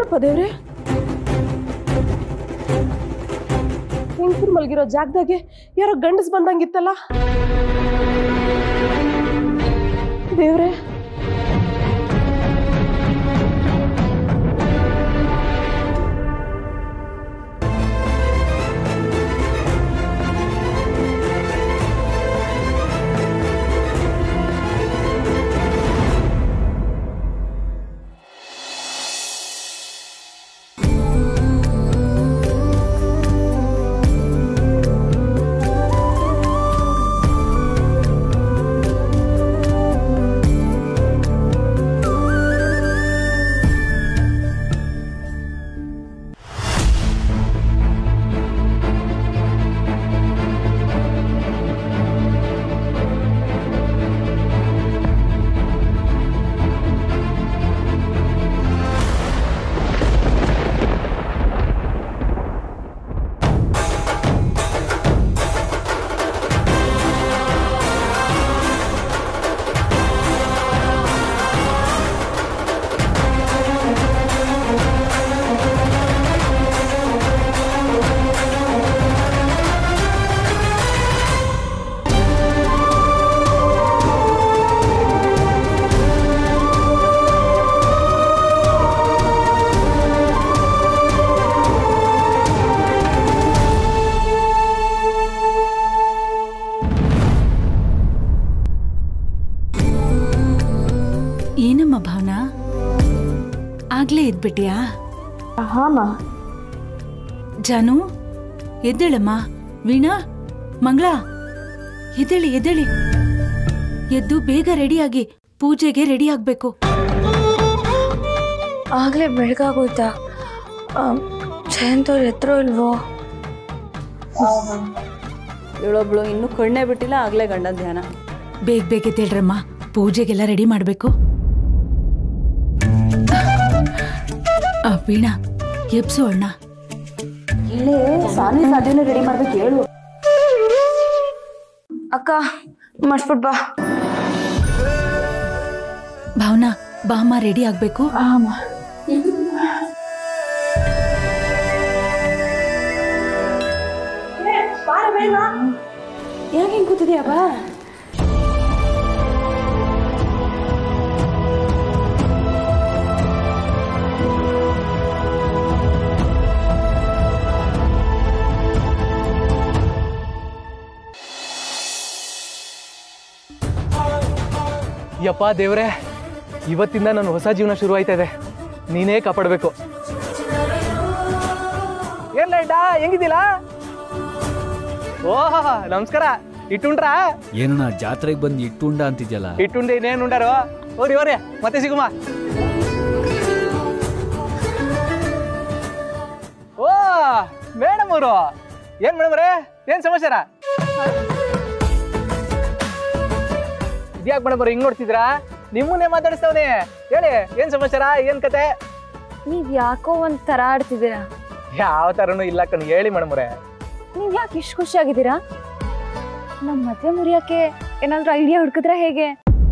ಏನಪ್ಪ ದೇವ್ರೆ ಹೆಂಗ್ಸರು ಮಲ್ಗಿರೋ ಜಾಗದಾಗೆ ಯಾರೋ ಗಂಡಸ್ ಬಂದಂಗಿತ್ತಲ್ಲ ದೇವ್ರೆ ಏನಮ್ಮ ಭಾವನಾ ಆಗ್ಲೇ ಎದ್ಬಿಟ್ಯಾ ಹಾಮ ಜಾನು ಎದ್ದೇಳಮ್ಮ ವೀಣಾ ಮಂಗಳ ಎದ್ದೇಳಿ ಎದ್ದೇಳಿ ಎದ್ದು ಬೇಗ ರೆಡಿಯಾಗಿ ಪೂಜೆಗೆ ರೆಡಿ ಆಗ್ಬೇಕು ಆಗ್ಲೇ ಬೆಳಗಾಗೋಯ್ತಾ ಜಯಂತ್ ಅವ್ರ ಎತ್ತರೋ ಇಲ್ವೋ ಇವಳೊಬ್ಳು ಇನ್ನೂ ಕಣ್ಣೇ ಬಿಟ್ಟಿಲ್ಲ ಆಗ್ಲೇ ಗಂಡ ಧ್ಯಾನ ಬೇಗ ಬೇಗ ಎದ್ದೇಳ್ರಮ್ಮ ಪೂಜೆಗೆಲ್ಲ ರೆಡಿ ಮಾಡ್ಬೇಕು ಆ, ವೀಣಾ ಎಬ್ಸು ಅಣ್ಣ ಹೇಳಿ ಸಾನಿ ಸಾಧ್ಯನೂ ರೆಡಿ ಮಾಡ್ಬೇಕು ಹೇಳು ಅಕ್ಕ ಮಾಡಿಸ್ಬಿಟ್ ಬಾ ಭಾವನಾ ಬಾಮ್ಮ ರೆಡಿ ಆಗ್ಬೇಕು ಯಾಕೆ ಹಿಂಗ್ ಕೂತಿದ್ಯಾ ಬಾ ಯಪ್ಪ ದೇವ್ರೆ ಇವತ್ತಿಂದ ನನ್ನ ಹೊಸ ಜೀವನ ಶುರು ಆಯ್ತಾ ಇದೆ ನೀನೇ ಕಾಪಾಡಬೇಕು ಏನ್ ಲೈಟ ಹೆಂಗಿದ್ದಿಲ್ಲ ಓಹ್ ನಮಸ್ಕಾರ ಇಟ್ಟುಂಡ್ರಾ ಏನಣ್ಣ ಜಾತ್ರೆಗೆ ಬಂದು ಇಟ್ಟುಂಡ ಅಂತಿದ್ಯಲ್ಲ ಇಟ್ಟುಂಡೆ ಇನ್ನೇನು ಉಂಡಾರು ಹೋರಿ ಹೋರಿ ಮತ್ತೆ ಸಿಗುಮ ಓ ಮೇಡಮ್ ಅವರು ಏನ್ ಮೇಡಮ್ ಅವರೇ ಏನ್ ಸಮಾಚಾರ ಇದ್ಯಾಕ್ ಮೇಡಮ್ ಅವ್ರೆ ಹಿಂಗ್ ನೋಡ್ತಿದ್ರಾ ನಿಮ್ಮನ್ನೇ ಮಾತಾಡಿಸ್ತವನೆ ಹೇಳಿ ಏನ್ ಸಮಾಚಾರ ಏನ್ ಕತೆ ನೀವ್ ಯಾಕೋ ಒಂದ್ ತರ ಆಡ್ತಿದ್ದೀರಾ ಯಾವ ತರನು ಇಲ್ಲ ಕಣ್ ಹೇಳಿ ಮೇಡಮ್ ಅವರೇ ನೀವ್ ಯಾಕೆ ಇಷ್ಟು ಖುಷಿಯಾಗಿದ್ದೀರಾ ನಮ್ ಮದ್ವೆ ಮುರಿಯಕ್ಕೆ ಏನಾದ್ರೂ ಐಡಿಯಾ ಹುಡುಕಿದ್ರೆ ಹೇಗೆ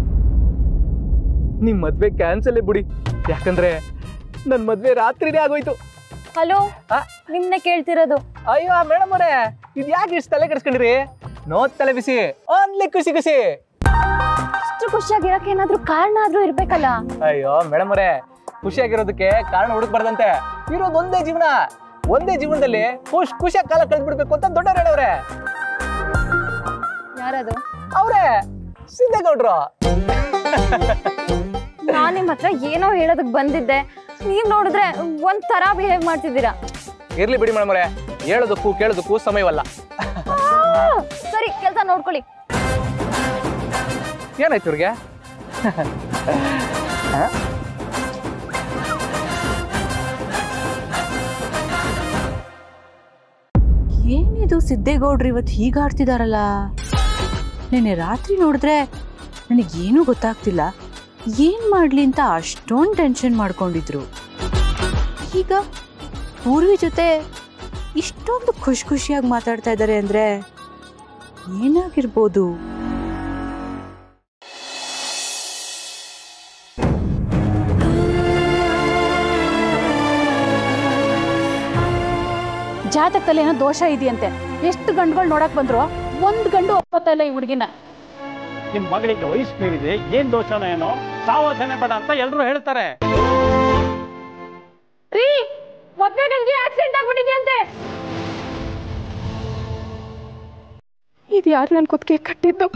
ನಿಮ್ ಮದ್ವೆ ಕ್ಯಾನ್ಸಲ್ ಬಿಡಿ ಯಾಕಂದ್ರೆ ನನ್ ಮದ್ವೆ ರಾತ್ರಿನೇ ಆಗೋಯ್ತು ಹಲೋ ಆ? ನಿಮ್ನೆ ಕೇಳ್ತಿರೋದು ಅಯ್ಯೋ ಮೇಡಮ್ ಅವರೇ ಇದ್ ಯಾಕೆ ಇಷ್ಟು ತಲೆ ಕೆಡಿಸ್ಕೊಂಡಿರಿ ನೋ ತಲೆ ಬಿಸಿ ಓನ್ಲಿ ಖುಷಿ ಖುಷಿ ಇಷ್ಟು ಖುಷಿಯಾಗಿರಕ್ಕೆ ಏನಾದ್ರೂ ಕಾರಣ ಆದ್ರೂ ಇರ್ಬೇಕಲ್ಲ ಅಯ್ಯೋ ಮೇಡಮ್ ಅವರೇ ಖುಷಿಯಾಗಿರೋದಕ್ಕೆ ಕಾರಣ ಹುಡುಕ್ಬಾರ್ದಂತೆ ಇರೋದು ಒಂದೇ ಜೀವನ ಒಂದೇ ಜೀವನದಲ್ಲಿ ಖುಷ್ ಖುಷಿಯಾಗಿ ಕಾಲ ಕಳೆದ್ಬಿಡ್ಬೇಕು ಅಂತ ದೊಡ್ಡವ್ರು ಹೇಳವ್ರೆ ಯಾರದು ಅವ್ರೆ ಸಿದ್ದೇಗೌಡ್ರು ನಾನ್ ನಿಮ್ ಹತ್ರ ಏನೋ ಹೇಳೋದಕ್ ಬಂದಿದ್ದೆ ನೀವ್ ನೋಡಿದ್ರೆ ಒಂದ್ ತರ ಬಿಹೇವ್ ಮಾಡ್ತಿದ್ದೀರಾ ಇರ್ಲಿ ಬಿಡಿ ಮೇಡಮ್ ಅವರೇ ಹೇಳೋದಕ್ಕೂ ಕೇಳೋದಕ್ಕೂ ಸಮಯವಲ್ಲ ಆ, ಸರಿ ಕೆಲ್ಸ ನೋಡ್ಕೊಳ್ಳಿ ಏನಾಯ್ತು ಇವ್ರಿಗೆ ಏನಿದು ಸಿದ್ದೇಗೌಡ್ರು ಇವತ್ತು ಹೀಗಾಡ್ತಿದಾರಲ್ಲ ನೆನ್ನೆ ರಾತ್ರಿ ನೋಡಿದ್ರೆ ನನಗೇನೂ ಗೊತ್ತಾಗ್ತಿಲ್ಲ ಏನ್ ಮಾಡ್ಲಿ ಅಂತ ಅಷ್ಟೊಂದು ಟೆನ್ಷನ್ ಮಾಡ್ಕೊಂಡಿದ್ರು ಈಗ ಪೂರ್ವಿ ಜೊತೆ ಇಷ್ಟೊಂದು ಖುಷಿ ಖುಷಿಯಾಗಿ ಮಾತಾಡ್ತಾ ಇದ್ದಾರೆ ಅಂದ್ರೆ ಏನಾಗಿರ್ಬೋದು ಜಾತಕದಲ್ಲಿ ಏನೋ ದೋಷ ಇದೆಯಂತೆ ಎಷ್ಟು ಗಂಡುಗಳು ನೋಡಕ್ ಬಂದ್ರು ಒಂದ್ ಗಂಡು ಒಪ್ಪತ್ತ ಇಲ್ಲ ಈ ಹುಡುಗಿನ ನಿಮ್ ಮಗಳಿಗೆ ವಯಸ್ಸು ಮೀರಿದೆ ಏನ್ ದೋಷನ ಏನೋ ಸಾವಧಾನ ಬೇಡ ಅಂತ ಎಲ್ರು ಹೇಳ್ತಾರೆ ರೀ ಮೊದ್ಲೇ ನಂಗೆ ಆಕ್ಸಿಡೆಂಟ್ ಆಗ್ಬಿಟ್ಟಿದ್ಯಂತೆ ಇದು ಯಾರು ನನ್ನ ಕುತ್ತಿಗೆ ಕಟ್ಟಿದ್ದು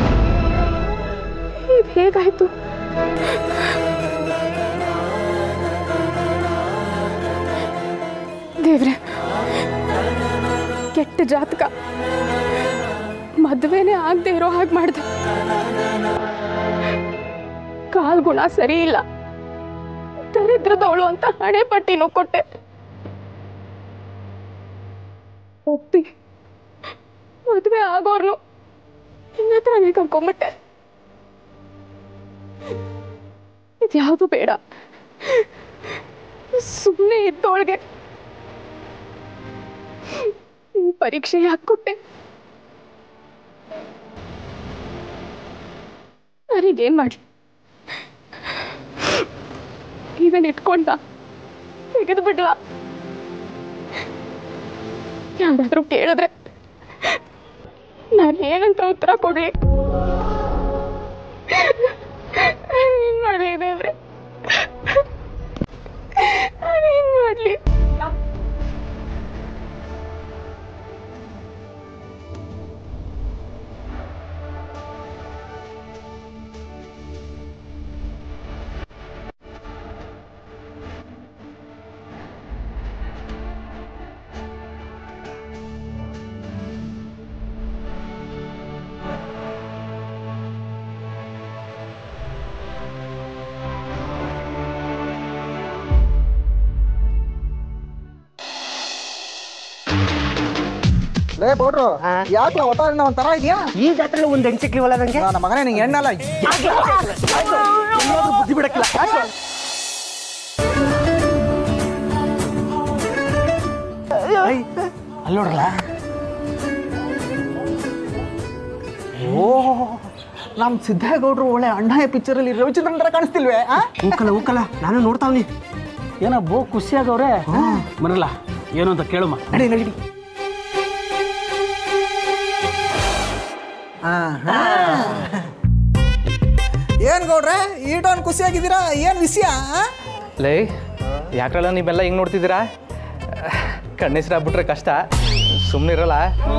ಇದು ಹೇಗಾಯ್ತು ದೇವ್ರೆ ಕೆಟ್ಟ ಜಾತಕ ಮದುವೆನೇ ಆಗದೆ ಇರೋ ಹಾಗೆ ಮಾಡ್ದೆ ಕಾಲ್ ಗುಣ ಸರಿ ಇಲ್ಲ ದರಿದ್ರದವಳು ಅಂತ ಹಣೆ ಪಟ್ಟಿನೂ ಕೊಟ್ಟೆ ಒಪ್ಪಿ ಮದುವೆ ಆಗೋರ್ನು ನಿನ್ನ ಹತ್ರನೇ ಕರ್ಕೊಂಬಿಟ್ಟೆ ಇದ್ಯಾವುದು ಬೇಡ ಸುಮ್ಮನೆ ಇದ್ದೋಳ್ಗೆ ಈ ಪರೀಕ್ಷೆ ಯಾಕೆ ಕೊಟ್ಟೆ ನಾನೀಗೇನ್ ಮಾಡ್ಲಿ ಇದನ್ನ ಇಟ್ಕೊಂಡ ತೆಗೆದು ಬಿಡ್ಲ ಯಾರಾದ್ರೂ ಕೇಳಿದ್ರೆ ನಾನು ಏನಂತ ಉತ್ತರ ಕೊಡ್ಲಿ ಏನ್ ಮಾಡ್ಲಿ ದೇವ್ರೆ ಏನ್ ಮಾಡ್ಲಿ ಲೇ ಪೌಡ್ರು ಯಾಕೆ ಒಟ್ಟಾರೆ ಒಂಥರ ಇದೆಯಾ ಈ ಜಾತ್ರೆ ಒಂದು ಹೆಣ್ಣು ಸಿಕ್ಲಿವಲ್ಲ ನಂಗೆ ನಮ್ಮ ಮಗನೇ ನಿಂಗೆ ಎಣ್ಣಲ್ಲ ಬುದ್ಧಿ ಬಿಡಕ್ಕಿಲ್ಲ ಅಲ್ಲಿ ನೋಡ್ರಲ್ಲ ಓ ನಮ್ ಸಿದ್ದೇಗೌಡರು ಒಳ್ಳೆ ಅಣ್ಣ ಪಿಕ್ಚರ್ ಅಲ್ಲಿ ರವಿಚಂದ್ರನ್ ತರ ಕಾಣಿಸ್ತಿಲ್ವೇ ಆ? ಹೂಕಲ್ಲ ಹೂಕಲ್ಲ ನಾನು ನೋಡ್ತಾವ್ನಿ ಏನೋ ಬೋ ಖುಷಿಯಾಗವ್ರೆ ಬರಲ್ಲ ಏನು ಅಂತ ಕೇಳಮ್ಮ ನಡಿ ನಡಿ ಏನ್ ಗೌಡ್ರೆ ಈಟೊಂದು ಖುಷಿಯಾಗಿದ್ದೀರಾ ಏನ್ ವಿಷಯ ಆ? ಲೇ ಯಾಕ್ರಲ್ಲ ನೀವೆಲ್ಲ ಹಿಂಗೆ ನೋಡ್ತಿದ್ದೀರಾ ಕಣ್ಣೆಸ್ರಾಗ್ಬಿಟ್ರೆ ಕಷ್ಟ ಸುಮ್ಮನಿರಲ್ಲ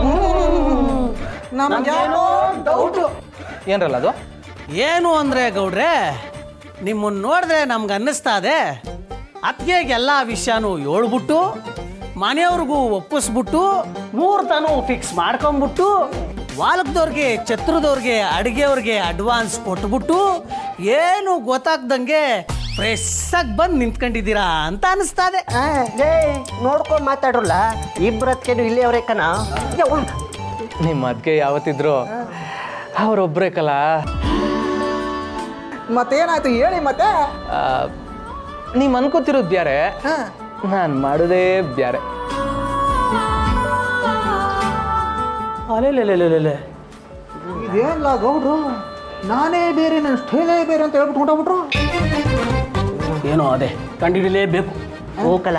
ನಮ್ಗೇನೋ ಡೌಟು ಏನ್ರಲ್ಲ ಅದು ಏನು ಅಂದರೆ ಗೌಡ್ರೆ ನಿಮ್ಮನ್ನು ನೋಡಿದ್ರೆ ನಮ್ಗೆ ಅನ್ನಿಸ್ತಾ ಇದೆ ಅತ್ತಿಗೆಗೆಲ್ಲ ವಿಷಯನೂ ಹೇಳ್ಬಿಟ್ಟು ಮನೆಯವ್ರಿಗೂ ಒಪ್ಪಿಸ್ಬಿಟ್ಟು ಮುಹೂರ್ತನೂ ಫಿಕ್ಸ್ ಮಾಡ್ಕೊಂಬಿಟ್ಟು ವಾಲಕದವ್ರಿಗೆ ಛತ್ರದವ್ರಿಗೆ ಅಡುಗೆಯವ್ರಿಗೆ ಅಡ್ವಾನ್ಸ್ ಕೊಟ್ಬಿಟ್ಟು ಏನು ಗೊತ್ತಾಗ್ದಂಗೆ ಫ್ರೆಶ್ ಆಗಿ ಬಂದು ನಿಂತ್ಕೊಂಡಿದ್ದೀರಾ ಅಂತ ಅನಿಸ್ತಾ ಇದೆ ನೋಡ್ಕೊಂಡು ಮಾತಾಡ್ರಲ್ಲ ಇಬ್ಬರ ಹತ್ಕೇನು ಇಲ್ಲೇ ಅವ್ರೆ ಕಣ ನಿಮ್ಮ ಅದಕ್ಕೆ ಯಾವತ್ತಿದ್ರು ಅವರೊಬ್ಬರೇ ಕಲ ಮತ್ತೇನಾಯ್ತು ಹೇಳಿ ಮತ್ತೆ ನೀವು ಅನ್ಕೋತಿರೋದು ಬ್ಯಾರೆ ನಾನು ಮಾಡೋದೇ ಬ್ಯಾರೆ ಅಲೆಲೆಲೆಲೆಲೆ ಇದೇನಲ್ಲ ಗೌಡ್ರು ನಾನೇ ಬೇರೆ ನನ್ನ ಸ್ಟೈಲೇ ಬೇರೆ ಅಂತ ಹೇಳ್ಬಿಟ್ಟು ಹೊಂಟೋಗ್ಬಿಟ್ರು ಏನೋ ಅದೇ ಕಂಡುಹಿಡಿಲೇಬೇಕು ಹೋಗಲ್ಲ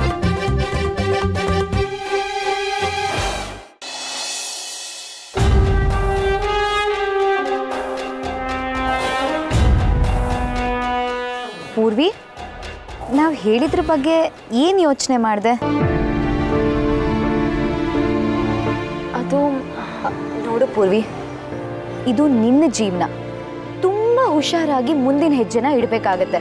ಪೂರ್ವಿ ನಾವು ಹೇಳಿದ್ರ ಬಗ್ಗೆ ಏನು ಯೋಚನೆ ಮಾಡಿದೆ ಅದು ನೋಡು ಪೂರ್ವಿ ಇದು ನಿನ್ನ ಜೀವನ ತುಂಬ ಹುಷಾರಾಗಿ ಮುಂದಿನ ಹೆಜ್ಜೆನ ಇಡಬೇಕಾಗತ್ತೆ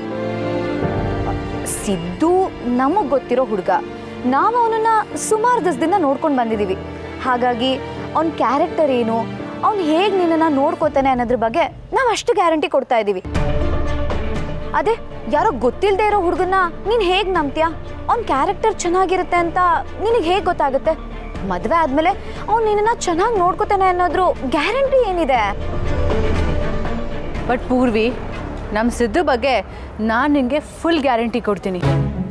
ಸಿದ್ದು ನಮಗೆ ಗೊತ್ತಿರೋ ಹುಡುಗ ನಾವು ಅವನನ್ನ ಸುಮಾರು ದಿವಸದಿಂದ ನೋಡ್ಕೊಂಡು ಬಂದಿದ್ದೀವಿ ಹಾಗಾಗಿ ಅವನ ಕ್ಯಾರೆಕ್ಟರ್ ಏನು ಅವ್ನು ಹೇಗೆ ನಿನ್ನನ್ನು ನೋಡ್ಕೋತಾನೆ ಅನ್ನೋದ್ರ ಬಗ್ಗೆ ನಾವು ಅಷ್ಟು ಗ್ಯಾರಂಟಿ ಕೊಡ್ತಾ ಇದ್ದೀವಿ ಅದೇ ಯಾರೋ ಗೊತ್ತಿಲ್ಲದೆ ಇರೋ ಹುಡುಗನ್ನ ನೀನು ಹೇಗೆ ನಂಬ್ತೀಯ ಅವ್ನ ಕ್ಯಾರೆಕ್ಟರ್ ಚೆನ್ನಾಗಿರುತ್ತೆ ಅಂತ ನಿನಗೆ ಹೇಗೆ ಗೊತ್ತಾಗುತ್ತೆ ಮದುವೆ ಆದಮೇಲೆ ಅವ್ನು ನಿನ್ನನ್ನು ಚೆನ್ನಾಗಿ ನೋಡ್ಕೋತಾನೆ ಅನ್ನೋದ್ರ ಗ್ಯಾರಂಟಿ ಏನಿದೆ ಬಟ್ ಪೂರ್ವಿ ನಮ್ಮ ಸಿದ್ದು ಬಗ್ಗೆ ನಾನು ನಿನಗೆ ಫುಲ್ ಗ್ಯಾರಂಟಿ ಕೊಡ್ತೀನಿ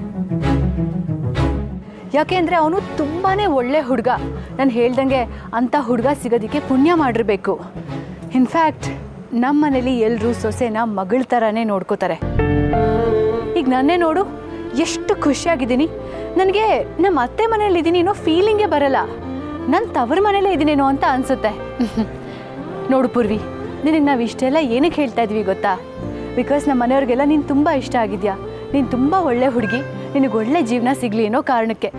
ಯಾಕೆಂದರೆ ಅವನು ತುಂಬಾ ಒಳ್ಳೆ ಹುಡುಗ ನಾನು ಹೇಳ್ದಂಗೆ ಅಂಥ ಹುಡುಗ ಸಿಗೋದಕ್ಕೆ ಪುಣ್ಯ ಮಾಡಿರ್ಬೇಕು ಇನ್ಫ್ಯಾಕ್ಟ್ ನಮ್ಮ ಮನೇಲಿ ಎಲ್ಲರೂ ಸೊಸೆನ ಮಗಳ ಥರನೇ ನೋಡ್ಕೋತಾರೆ ಈಗ ನನ್ನೇ ನೋಡು ಎಷ್ಟು ಖುಷಿಯಾಗಿದ್ದೀನಿ ನನಗೆ ನಮ್ಮ ಅತ್ತೆ ಮನೇಲಿ ಇದ್ದೀನಿ ಅನ್ನೋ ಫೀಲಿಂಗೇ ಬರಲ್ಲ ನನ್ನ ತವರ ಮನೇಲೇ ಇದ್ದೀನೇನೋ ಅಂತ ಅನಿಸುತ್ತೆ ನೋಡು ಪೂರ್ವಿ ನಿನಗೆ ನಾವು ಇಷ್ಟೆಲ್ಲ ಏನಕ್ಕೆ ಹೇಳ್ತಾ ಇದ್ವಿ ಗೊತ್ತಾ ಬಿಕಾಸ್ ನಮ್ಮ ಮನೆಯವ್ರಿಗೆಲ್ಲ ನೀನು ತುಂಬ ಇಷ್ಟ ಆಗಿದ್ಯಾ ನೀನು ತುಂಬ ಒಳ್ಳೆ ಹುಡುಗಿ ನಿನಗೆ ಒಳ್ಳೆ ಜೀವನ ಸಿಗಲಿ ಅನ್ನೋ ಕಾರಣಕ್ಕೆ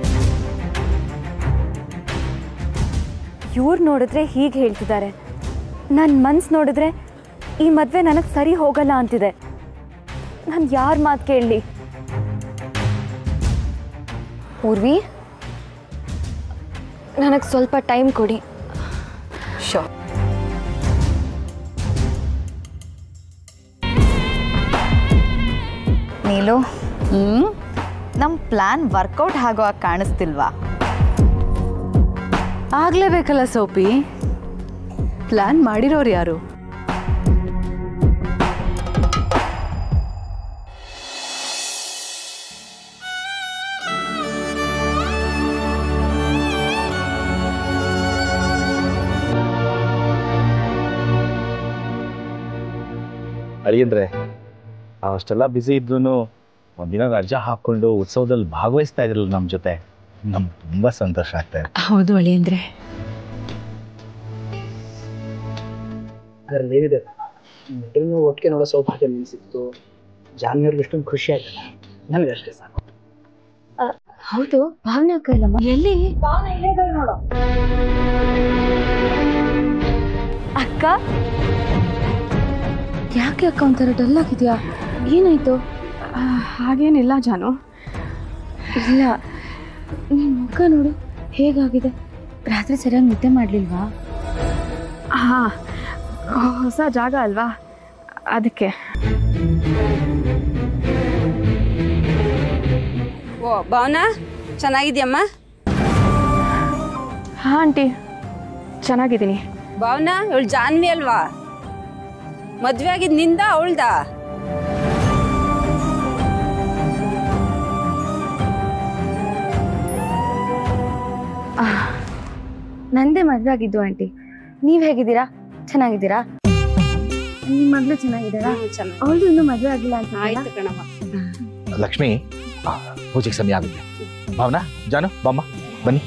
ಇವ್ರು ನೋಡಿದ್ರೆ ಹೀಗೆ ಹೇಳ್ತಿದ್ದಾರೆ ನನ್ನ ಮನ್ಸು ನೋಡಿದ್ರೆ ಈ ಮದುವೆ ನನಗೆ ಸರಿ ಹೋಗಲ್ಲ ಅಂತಿದೆ ನಾನು ಯಾರ ಮಾತು ಕೇಳಲಿ ಪೂರ್ವಿ ನನಗೆ ಸ್ವಲ್ಪ ಟೈಮ್ ಕೊಡಿ ಶೋ ನೀಲು ನಮ್ಮ ಪ್ಲ್ಯಾನ್ ವರ್ಕೌಟ್ ಆಗೋ ಹಾಗೆ ಕಾಣಿಸ್ತಿಲ್ವಾ ಆಗಲೇಬೇಕಲ್ಲ ಸೋಪಿ ಪ್ಲ್ಯಾನ್ ಮಾಡಿರೋರು ಯಾರು ಅಳಿಯಂದ್ರೆ ಅಷ್ಟೆಲ್ಲ ಬ್ಯುಸಿ ಇದ್ರೂ ಒಂದಿನ ರಜಾ ಹಾಕೊಂಡು ಉತ್ಸವದಲ್ಲಿ ಭಾಗವಹಿಸ್ತಾ ಇದ್ರಲ್ಲ ನಮ್ಮ ಜೊತೆ ನಮ್ಗೆ ತುಂಬಾ ಸಂತೋಷ ಆಗ್ತಾ ಇದೆ ಹೌದು ಅಳಿಯಂದ್ರೆ ಅದ್ರಲ್ಲಿ ಏನಿದೆ ಇಬ್ಬರನ್ನು ಒಟ್ಟಿಗೆ ನೋಡೋ ಸೌಭಾಗ್ಯ ನಿನ್ ಸಿಕ್ತು ಜಾನ್ವಿಯರ್ಗೆ ಇಷ್ಟೊಂದು ಖುಷಿ ಆಯ್ತು ನನಗೆ ಅಷ್ಟೇ ಸಾಕು ಹೌದು ಭಾವನೆ ಅಕ್ಕ ಇಲ್ಲಮ್ಮ ಎಲ್ಲಿ ನೋಡು ಅಕ್ಕ ಯಾಕೆ ಅಕ್ಕ ಒಂಥರ ಡಲ್ ಆಗಿದ್ಯಾ ಏನಾಯ್ತು ಹಾಗೇನಿಲ್ಲ ಜಾನು ಇಲ್ಲ ನಿನ್ ಮುಖ ನೋಡು ಹೇಗಾಗಿದೆ ರಾತ್ರಿ ಸರಿಯಾಗಿ ನಿದ್ದೆ ಮಾಡ್ಲಿಲ್ವಾ ಹಾಂ ಹೊಸ ಜಾಗ ಅಲ್ವಾ ಅದಕ್ಕೆ ಓ ಭಾವನಾ ಚೆನ್ನಾಗಿದ್ಯಮ್ಮ ಹಾಂ ಆಂಟಿ ಚೆನ್ನಾಗಿದ್ದೀನಿ ಭಾವನಾ ಇವಳು ಜಾನ್ವಿ ಅಲ್ವಾ ಮದ್ವೆ ಆಗಿದ್ ನಿಂದ ಅವಳ್ದ ನಂದೇ ಮದುವೆ ಆಗಿದ್ದು ಆಂಟಿ ನೀವ್ ಹೇಗಿದ್ದೀರಾ ಚೆನ್ನಾಗಿದ್ದೀರಾ ನಿಮ್ ಮಗಳು ಚೆನ್ನಾಗಿದ್ದಾರಾ ಅವಳು ಇನ್ನೂ ಮದುವೆ ಆಗಿಲ್ಲ ಅಂತ ಆಯ್ತು ಕಣಮ್ಮ ಲಕ್ಷ್ಮಿ ಆ, ಪೂಜೆಗೆ ಸಮಯ ಆಗುತ್ತೆ ಭಾವನಾ ಜಾನು ಬಾಮ್ಮ ಬನ್ನಿ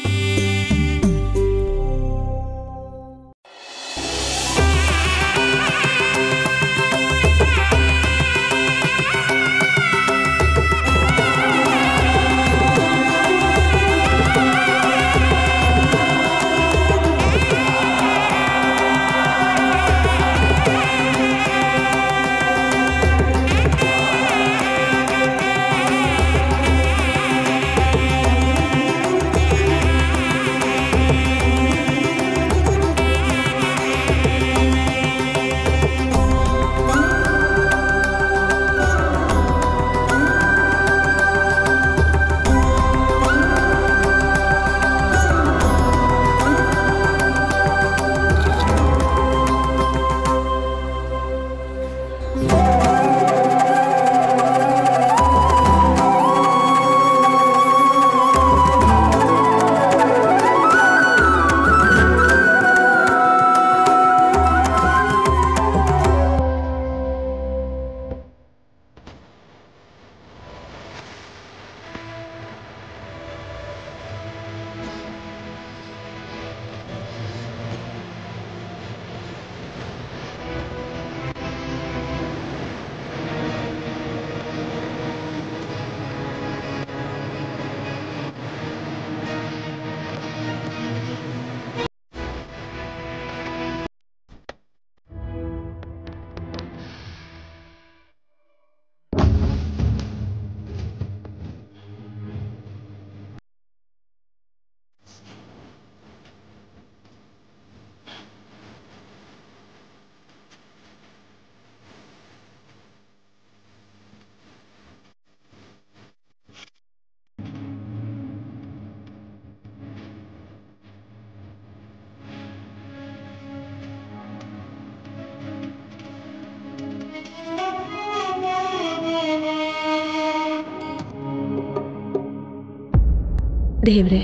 ದೇವ್ರೆ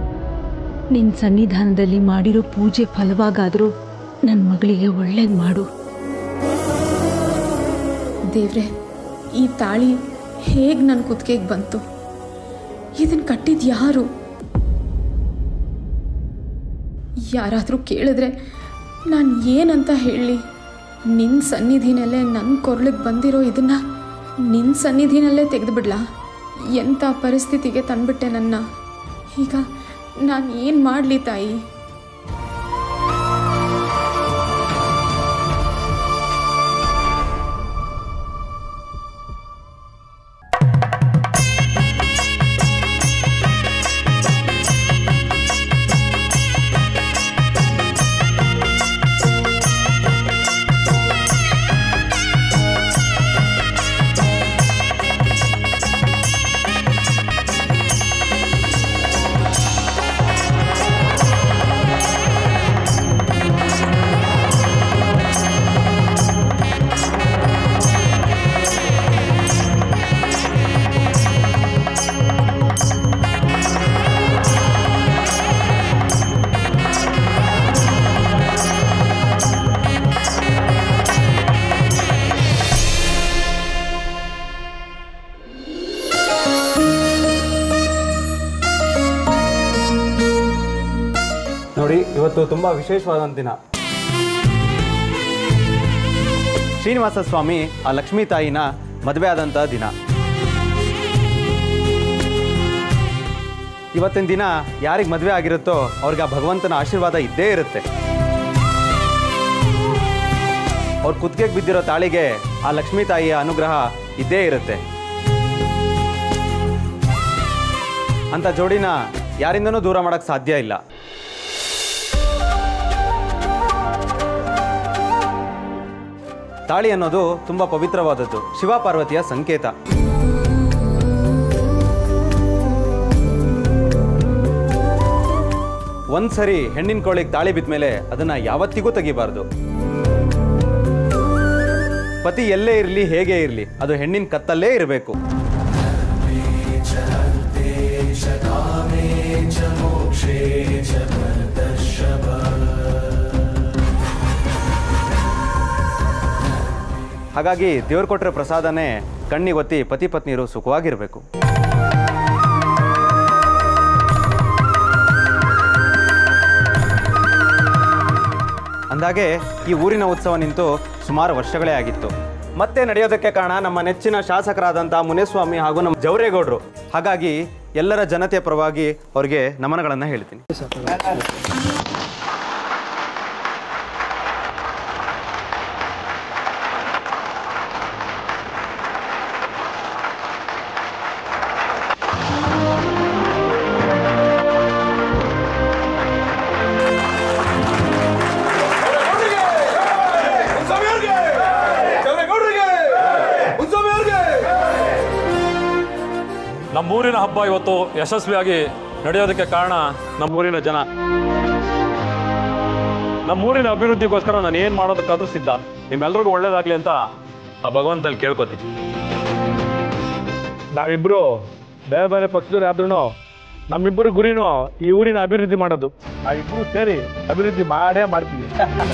ನಿನ್ನ ಸನ್ನಿಧಾನದಲ್ಲಿ ಮಾಡಿರೋ ಪೂಜೆ ಫಲವಾಗಾದರೂ ನನ್ನ ಮಗಳಿಗೆ ಒಳ್ಳೇದು ಮಾಡು ದೇವ್ರೆ ಈ ತಾಳಿ ಹೇಗೆ ನನ್ನ ಕುತ್ತಿಗೆಗೆ ಬಂತು ಇದನ್ನು ಕಟ್ಟಿದ್ದು ಯಾರು ಯಾರಾದರೂ ಕೇಳಿದ್ರೆ ನಾನು ಏನಂತ ಹೇಳಲಿ ನಿನ್ನ ಸನ್ನಿಧಿನಲ್ಲೇ ನನ್ನ ಕೊರಳಿಗೆ ಬಂದಿರೋ ಇದನ್ನು ನಿನ್ನ ಸನ್ನಿಧಿನಲ್ಲೇ ತೆಗೆದುಬಿಡ್ಲಾ ಎಂಥ ಪರಿಸ್ಥಿತಿಗೆ ತಂದ್ಬಿಟ್ಟೆ ನನ್ನ ಈಗ ನಾನು ಏನು ಮಾಡಲಿ ತಾಯಿ ನೋಡಿ ಇವತ್ತು ತುಂಬ ವಿಶೇಷವಾದಂಥ ದಿನ ಶ್ರೀನಿವಾಸ ಸ್ವಾಮಿ ಆ ಲಕ್ಷ್ಮೀ ತಾಯಿನ ಮದುವೆ ಆದಂಥ ದಿನ ಇವತ್ತಿನ ದಿನ ಯಾರಿಗೆ ಮದುವೆ ಆಗಿರುತ್ತೋ ಅವ್ರಿಗೆ ಆ ಭಗವಂತನ ಆಶೀರ್ವಾದ ಇದ್ದೇ ಇರುತ್ತೆ ಅವ್ರ ಕುತ್ತಿಗೆಗೆ ಬಿದ್ದಿರೋ ತಾಳಿಗೆ ಆ ಲಕ್ಷ್ಮೀ ತಾಯಿಯ ಅನುಗ್ರಹ ಇದ್ದೇ ಇರುತ್ತೆ ಅಂತ ಜೋಡಿನ ಯಾರಿಂದನೂ ದೂರ ಮಾಡೋಕ್ಕೆ ಸಾಧ್ಯ ಇಲ್ಲ ತಾಳಿ ಅನ್ನೋದು ತುಂಬಾ ಪವಿತ್ರವಾದದ್ದು ಶಿವ ಪಾರ್ವತಿಯ ಸಂಕೇತ ಒಂದ್ಸರಿ ಹೆಣ್ಣಿನ ಕೋಳಿಗೆ ತಾಳಿ ಬಿದ್ಮೇಲೆ ಅದನ್ನ ಯಾವತ್ತಿಗೂ ತೆಗಿಬಾರ್ದು ಪತಿ ಎಲ್ಲೇ ಇರಲಿ ಹೇಗೆ ಇರಲಿ ಅದು ಹೆಣ್ಣಿನ ಕತ್ತಲ್ಲೇ ಇರಬೇಕು ಹಾಗಾಗಿ ದೇವ್ರು ಕೊಟ್ಟರೆ ಪ್ರಸಾದನೇ ಕಣ್ಣಿಗೊತ್ತಿ ಪತಿ ಪತ್ನಿಯರು ಸುಖವಾಗಿರಬೇಕು ಅಂದಾಗೆ ಈ ಊರಿನ ಉತ್ಸವ ನಿಂತು ಸುಮಾರು ವರ್ಷಗಳೇ ಆಗಿತ್ತು ಮತ್ತೆ ನಡೆಯೋದಕ್ಕೆ ಕಾರಣ ನಮ್ಮ ನೆಚ್ಚಿನ ಶಾಸಕರಾದಂಥ ಮುನೇಸ್ವಾಮಿ ಹಾಗೂ ನಮ್ಮ ಜವರೇಗೌಡರು ಹಾಗಾಗಿ ಎಲ್ಲರ ಜನತೆಯ ಪರವಾಗಿ ಅವರಿಗೆ ನಮನಗಳನ್ನು ಹೇಳ್ತೀನಿ ನಮ್ಮೂರಿನ ಹಬ್ಬ ಇವತ್ತು ಯಶಸ್ವಿಯಾಗಿ ನಡೆಯೋದಕ್ಕೆ ಕಾರಣ ನಮ್ಮೂರಿನ ಜನ ನಮ್ಮೂರಿನ ಅಭಿವೃದ್ಧಿಗೋಸ್ಕರ ನಾನು ಏನು ಮಾಡೋದಕ್ಕಾದ್ರೂ ಸಿದ್ಧ ನಿಮ್ಮೆಲ್ರಿಗೂ ಒಳ್ಳೇದಾಗ್ಲಿ ಅಂತ ಆ ಭಗವಂತಲ್ಲಿ ಕೇಳ್ಕೊತೀನಿ ನಾವಿಬ್ರು ಬೇರೆ ಬೇರೆ ಪಕ್ಷದವ್ರು ಆದ್ರೂ ನಮ್ಮಿಬ್ಬರು ಗುರಿನೂ ಈ ಊರಿನ ಅಭಿವೃದ್ಧಿ ಮಾಡೋದು ನಾವಿಬ್ರು ಸೇರಿ ಅಭಿವೃದ್ಧಿ ಮಾಡೇ ಮಾಡ್ತೀವಿ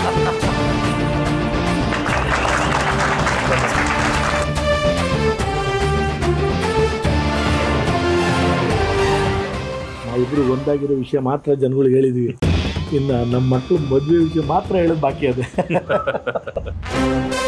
ನಾವಿಬ್ರು ಒಂದಾಗಿರೋ ವಿಷಯ ಮಾತ್ರ ಜನಗಳಿಗೆ ಹೇಳಿದ್ವಿ ಇನ್ನು ನಮ್ಮ ಮಕ್ಕಳು ಮದುವೆ ವಿಷಯ ಮಾತ್ರ ಹೇಳೋದು ಬಾಕಿ ಅದೇ